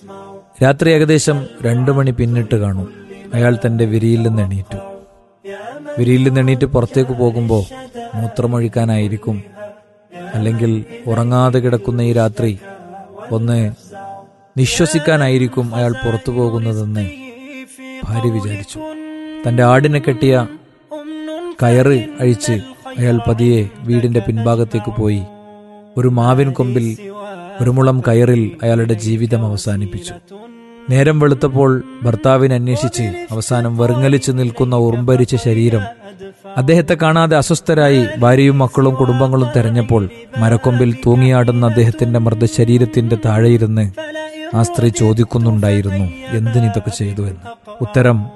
രാത്രി ഏകദേശം രണ്ടു മണി പിന്നിട്ട് കാണും അയാൾ തന്റെ വിരിയിൽ നിന്ന് എണീറ്റു വിരിയിൽ നിന്ന് എണീറ്റ് പുറത്തേക്ക് പോകുമ്പോൾ മൂത്രമൊഴിക്കാനായിരിക്കും അല്ലെങ്കിൽ ഉറങ്ങാതെ കിടക്കുന്ന ഈ രാത്രി ഒന്ന് നിശ്വസിക്കാനായിരിക്കും അയാൾ പുറത്തു പോകുന്നതെന്ന് ഭാര്യ വിചാരിച്ചു തന്റെ ആടിനെ കെട്ടിയ കയറ് അഴിച്ച് അയാൾ പതിയെ വീടിന്റെ പിൻഭാഗത്തേക്ക് പോയി ഒരു മാവിൻ കൊമ്പിൽ ഒരു മുളം കയറിൽ അയാളുടെ ജീവിതം അവസാനിപ്പിച്ചു നേരം വെളുത്തപ്പോൾ ഭർത്താവിനെ അന്വേഷിച്ച് അവസാനം വെറുങ്ങലിച്ചു നിൽക്കുന്ന ഉറുമ്പരിച്ച ശരീരം അദ്ദേഹത്തെ കാണാതെ അസ്വസ്ഥരായി ഭാര്യയും മക്കളും കുടുംബങ്ങളും തെരഞ്ഞപ്പോൾ മരക്കൊമ്പിൽ തൂങ്ങിയാടുന്ന അദ്ദേഹത്തിന്റെ മൃതശരീരത്തിന്റെ താഴെയിരുന്ന് ആ സ്ത്രീ ചോദിക്കുന്നുണ്ടായിരുന്നു എന്തിനിതൊക്കെ ചെയ്തു എന്ന് ഉത്തരം